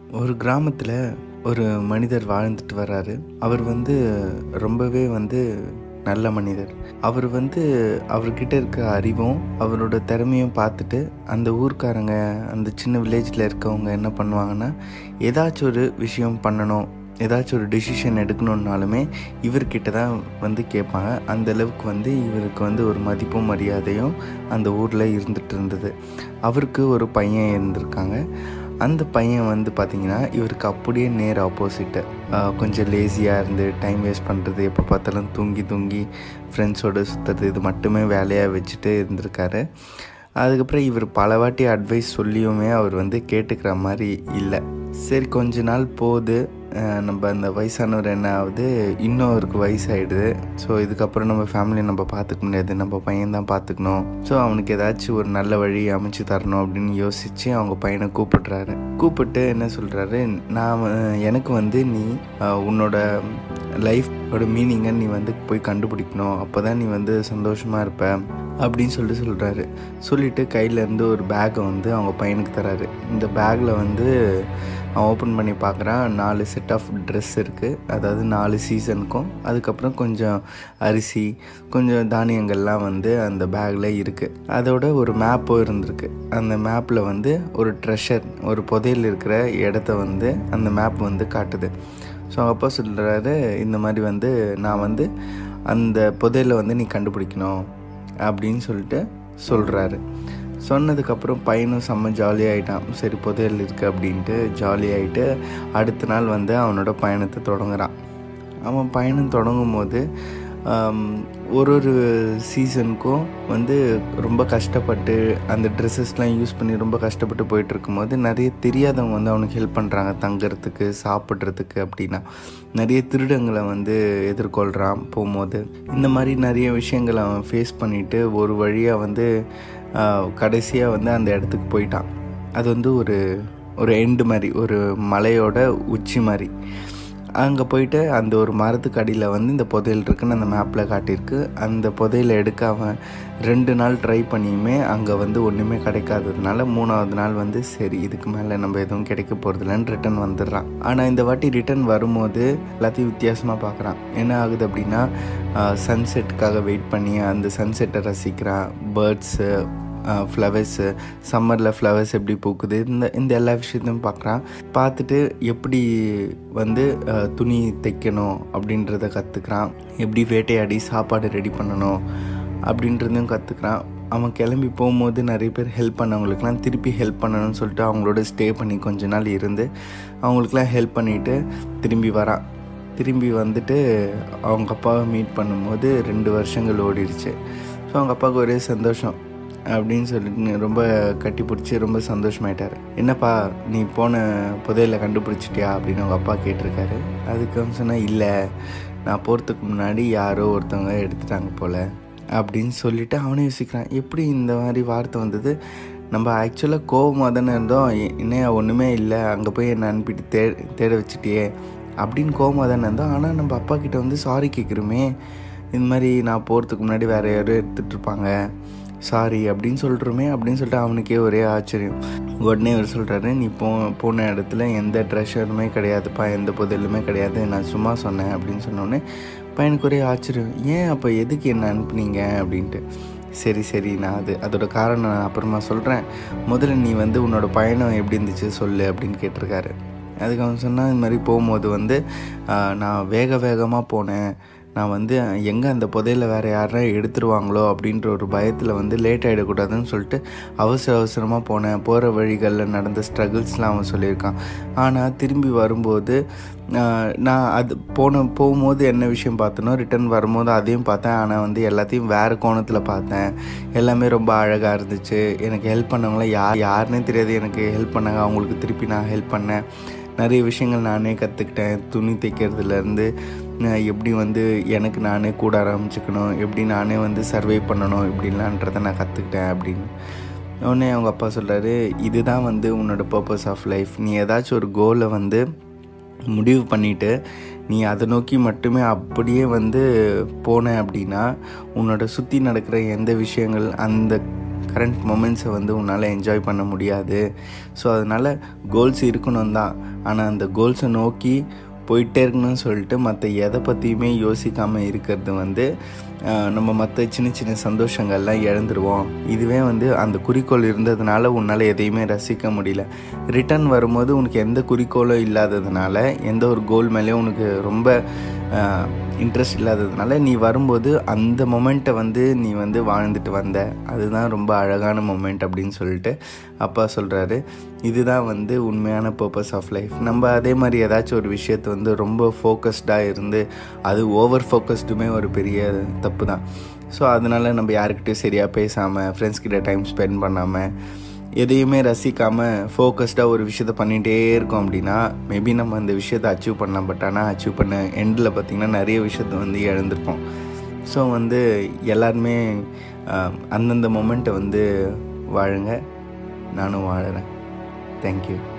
ஒரு கிராமத்தில் ஒரு மனிதர் வாழ்ந்துட்டு வர்றாரு அவர் வந்து ரொம்பவே வந்து நல்ல மனிதர் அவர் வந்து அவர்கிட்ட இருக்க அறிவும் அவரோட திறமையும் பார்த்துட்டு அந்த ஊர்க்காரங்க அந்த சின்ன வில்லேஜில் இருக்கவங்க என்ன பண்ணுவாங்கன்னா ஏதாச்சும் ஒரு விஷயம் பண்ணணும் ஏதாச்சும் ஒரு டிசிஷன் எடுக்கணுன்னாலுமே இவர்கிட்ட தான் வந்து கேட்பாங்க அந்த அளவுக்கு வந்து இவருக்கு வந்து ஒரு மதிப்பும் மரியாதையும் அந்த ஊரில் இருந்துட்டு இருந்தது அவருக்கு ஒரு பையன் இருந்திருக்காங்க அந்த பையன் வந்து பார்த்திங்கன்னா இவருக்கு அப்படியே நேர் ஆப்போசிட்டு கொஞ்சம் லேசியாக இருந்து டைம் வேஸ்ட் பண்ணுறது எப்போ பார்த்தாலும் தூங்கி தூங்கி ஃப்ரெண்ட்ஸோடு சுற்றுறது இது மட்டுமே வேலையாக வச்சுட்டு இருந்திருக்காரு அதுக்கப்புறம் இவர் பல வாட்டி அட்வைஸ் சொல்லியுமே அவர் வந்து கேட்டுக்கிற மாதிரி இல்லை சரி கொஞ்ச நாள் போகுது நம்ம அந்த வயசானவர் என்ன ஆகுது இன்னும் அவருக்கு வயசாகிடுது ஸோ இதுக்கப்புறம் நம்ம ஃபேமிலியை நம்ம பார்த்துக்க முடியாது நம்ம பையன் தான் பார்த்துக்கணும் ஸோ அவனுக்கு ஏதாச்சும் ஒரு நல்ல வழி அமைச்சு தரணும் அப்படின்னு யோசித்து அவங்க பையனை கூப்பிடுறாரு கூப்பிட்டு என்ன சொல்கிறாரு நான் எனக்கு வந்து நீ உன்னோட லைஃபோட மீனிங்கை நீ வந்து போய் கண்டுபிடிக்கணும் அப்போ தான் நீ வந்து சந்தோஷமாக இருப்ப அப்படின்னு சொல்லிட்டு சொல்கிறாரு சொல்லிவிட்டு கையிலேருந்து ஒரு பேக்கை வந்து அவங்க பையனுக்கு தராரு இந்த பேக்கில் வந்து அவன் ஓப்பன் பண்ணி பார்க்குறான் நாலு செட் ஆஃப் ட்ரெஸ் இருக்குது அதாவது நாலு சீசனுக்கும் அதுக்கப்புறம் கொஞ்சம் அரிசி கொஞ்சம் தானியங்கள்லாம் வந்து அந்த பேக்கில் இருக்குது அதோட ஒரு மேப்பும் இருந்திருக்கு அந்த மேப்பில் வந்து ஒரு ட்ரெஷர் ஒரு புதையில் இருக்கிற இடத்த வந்து அந்த மேப் வந்து காட்டுது ஸோ அவங்க அப்பா சொல்கிறாரு இந்த மாதிரி வந்து நான் வந்து அந்த புதையில வந்து நீ கண்டுபிடிக்கணும் அப்படின்னு சொல்லிட்டு சொல்கிறாரு சொன்னதுக்கப்புறம் பையனும் செம்ம ஜாலியாகிட்டான் சரி புதையல் இருக்குது அப்படின்ட்டு ஜாலியாகிட்டு அடுத்த நாள் வந்து அவனோட பயணத்தை தொடங்குறான் அவன் பயணம் தொடங்கும் போது ஒரு ஒரு சீசனுக்கும் வந்து ரொம்ப கஷ்டப்பட்டு அந்த ட்ரெஸ்ஸஸ்லாம் யூஸ் பண்ணி ரொம்ப கஷ்டப்பட்டு போயிட்டு இருக்கும்போது நிறைய தெரியாதவங்க வந்து அவனுக்கு ஹெல்ப் பண்ணுறாங்க தங்குறதுக்கு சாப்பிட்றதுக்கு அப்படின்னா நிறைய திருடங்களை வந்து எதிர்கொள்கிறான் போகும்போது இந்த மாதிரி நிறைய விஷயங்களை அவன் ஃபேஸ் பண்ணிவிட்டு ஒரு வழியாக வந்து கடைசியாக வந்து அந்த இடத்துக்கு போயிட்டான் அது வந்து ஒரு ஒரு எண்டு மாதிரி ஒரு மலையோட உச்சி மாதிரி அங்கே போயிட்டு அந்த ஒரு மரத்துக்கு அடியில் வந்து இந்த புதையல் இருக்குன்னு அந்த மேப்பில் காட்டியிருக்கு அந்த புதையலை எடுக்க அவன் ரெண்டு நாள் ட்ரை பண்ணியுமே அங்கே வந்து ஒன்றுமே கிடைக்காததுனால மூணாவது நாள் வந்து சரி இதுக்கு மேலே நம்ம எதுவும் கிடைக்க போகிறதில்லன்னு ரிட்டன் வந்துடுறான் ஆனால் இந்த வாட்டி ரிட்டன் வரும்போது எல்லாத்தையும் வித்தியாசமாக பார்க்குறான் என்ன ஆகுது அப்படின்னா சன்செட்டுக்காக வெயிட் பண்ணி அந்த சன்செட்டை ரசிக்கிறான் பேர்ட்ஸு ஃப்ளவர்ஸு சம்மரில் ஃப்ளவர்ஸ் எப்படி பூக்குது இந்த இந்த எல்லா விஷயத்தையும் பார்க்குறான் பார்த்துட்டு எப்படி வந்து துணி தைக்கணும் அப்படின்றத கற்றுக்குறான் எப்படி வேட்டையாடி சாப்பாடு ரெடி பண்ணணும் அப்படின்றதையும் கற்றுக்குறான் அவன் கிளம்பி போகும்போது நிறைய பேர் ஹெல்ப் பண்ணவங்களுக்குலாம் திருப்பி ஹெல்ப் பண்ணணும்னு சொல்லிட்டு அவங்களோட ஸ்டே பண்ணி கொஞ்ச நாள் இருந்து அவங்களுக்குலாம் ஹெல்ப் பண்ணிவிட்டு திரும்பி வரான் திரும்பி வந்துட்டு அவங்க அப்பாவை மீட் பண்ணும்போது ரெண்டு வருஷங்கள் ஓடிடுச்சு ஸோ அவங்க அப்பாவுக்கு ஒரே சந்தோஷம் அப்படின்னு சொல்லிட்டு ரொம்ப கட்டி பிடிச்சி ரொம்ப சந்தோஷமாயிட்டார் என்னப்பா நீ போன புதையில கண்டுபிடிச்சிட்டியா அப்படின்னு அவங்க அப்பா கேட்டிருக்காரு அதுக்கு வந்து சொன்னால் இல்லை நான் போகிறதுக்கு முன்னாடி யாரோ ஒருத்தவங்க எடுத்துட்டாங்க போல் அப்படின்னு சொல்லிவிட்டு அவனே யோசிக்கிறான் எப்படி இந்த மாதிரி வார்த்தை வந்தது நம்ம ஆக்சுவலாக கோபமாக தானே இருந்தோம் என்னையா ஒன்றுமே இல்லை அங்கே போய் என்னை அனுப்பிட்டு தே தேட வச்சுட்டியே அப்படின்னு கோபமாக தானே இருந்தோம் ஆனால் நம்ம அப்பா கிட்ட வந்து சாரி கேட்குறோமே இந்த மாதிரி நான் போகிறதுக்கு முன்னாடி வேறு யாரும் எடுத்துகிட்டு இருப்பாங்க சாரி அப்படின்னு சொல்கிறோமே அப்படின்னு சொல்லிட்டு அவனுக்கே ஒரே ஆச்சரியம் உடனே அவர் சொல்கிறாரு நீ போ போன இடத்துல எந்த ட்ரெஷருமே கிடையாதுப்பா எந்த புதையலுமே கிடையாது நான் சும்மா சொன்னேன் அப்படின்னு சொன்னோடனே பையனுக்கு ஒரே ஆச்சரியம் ஏன் அப்போ எதுக்கு என்ன அனுப்புனீங்க அப்படின்ட்டு சரி சரி நான் அது அதோட காரணம் நான் அப்புறமா சொல்கிறேன் முதல்ல நீ வந்து உன்னோட பயணம் எப்படி இருந்துச்சு சொல்லு அப்படின்னு கேட்டிருக்காரு அதுக்கு அவன் சொன்னால் இந்த மாதிரி போகும்போது வந்து நான் வேக வேகமாக போனேன் நான் வந்து எங்கே அந்த புதையில வேறு யாரா எடுத்துருவாங்களோ அப்படின்ற ஒரு பயத்தில் வந்து லேட் ஆகிடக்கூடாதுன்னு சொல்லிட்டு அவசர அவசரமாக போனேன் போகிற வழிகளில் நடந்த ஸ்ட்ரகிள்ஸ்லாம் அவன் சொல்லியிருக்கான் ஆனால் திரும்பி வரும்போது நான் அது போன போகும்போது என்ன விஷயம் பார்த்தனோ ரிட்டன் வரும்போது அதையும் பார்த்தேன் ஆனால் வந்து எல்லாத்தையும் வேறு கோணத்தில் பார்த்தேன் எல்லாமே ரொம்ப அழகாக இருந்துச்சு எனக்கு ஹெல்ப் பண்ணவங்களாம் யார் யாருன்னே தெரியாது எனக்கு ஹெல்ப் பண்ணாங்க அவங்களுக்கு திருப்பி நான் ஹெல்ப் பண்ணேன் நிறைய விஷயங்கள் நானே கற்றுக்கிட்டேன் துணி தைக்கிறதுலேருந்து எப்படி வந்து எனக்கு நானே கூட ஆரம்பிச்சுக்கணும் எப்படி நானே வந்து சர்வை பண்ணணும் இப்படிலான்றதை நான் கற்றுக்கிட்டேன் அப்படின்னு உடனே அவங்க அப்பா சொல்கிறாரு இதுதான் வந்து உன்னோட பர்பஸ் ஆஃப் லைஃப் நீ ஏதாச்சும் ஒரு கோலை வந்து முடிவு பண்ணிவிட்டு நீ அதை நோக்கி மட்டுமே அப்படியே வந்து போன அப்படின்னா உன்னோட சுற்றி நடக்கிற எந்த விஷயங்கள் அந்த கரண்ட் மொமெண்ட்ஸை வந்து உன்னால் என்ஜாய் பண்ண முடியாது ஸோ அதனால் கோல்ஸ் இருக்கணும் தான் ஆனால் அந்த கோல்ஸை நோக்கி போயிட்டே இருக்கணும்னு சொல்லிட்டு மற்ற எதை பற்றியுமே யோசிக்காமல் இருக்கிறது வந்து நம்ம மற்ற சின்ன சின்ன சந்தோஷங்கள்லாம் இழந்துருவோம் இதுவே வந்து அந்த குறிக்கோள் இருந்ததுனால உன்னால் எதையுமே ரசிக்க முடியல ரிட்டர்ன் வரும்போது உனக்கு எந்த குறிக்கோளும் இல்லாததுனால எந்த ஒரு கோல் மேலேயும் உனக்கு ரொம்ப இன்ட்ரெஸ்ட் இல்லாததுனால நீ வரும்போது அந்த மொமெண்ட்டை வந்து நீ வந்து வாழ்ந்துட்டு வந்த அதுதான் ரொம்ப அழகான மொமெண்ட் அப்படின்னு சொல்லிட்டு அப்பா சொல்கிறாரு இதுதான் வந்து உண்மையான பர்பஸ் ஆஃப் லைஃப் நம்ம அதே மாதிரி ஏதாச்சும் ஒரு விஷயத்தை வந்து ரொம்ப ஃபோக்கஸ்டாக இருந்து அது ஓவர் ஃபோக்கஸ்டுமே ஒரு பெரிய தப்பு தான் ஸோ அதனால் நம்ம யாருக்கிட்டையும் சரியாக பேசாமல் ஃப்ரெண்ட்ஸ்கிட்ட டைம் ஸ்பெண்ட் பண்ணாமல் எதையுமே ரசிக்காமல் ஃபோக்கஸ்டாக ஒரு விஷயத்த பண்ணிகிட்டே இருக்கோம் அப்படின்னா மேபி நம்ம அந்த விஷயத்தை அச்சீவ் பண்ணலாம் பட் ஆனால் அச்சீவ் பண்ண எண்டில் பார்த்திங்கன்னா நிறைய விஷயத்த வந்து இழந்திருப்போம் ஸோ வந்து எல்லாருமே அந்தந்த மொமெண்ட்டை வந்து வாழுங்க நானும் வாழறேன் தேங்க்யூ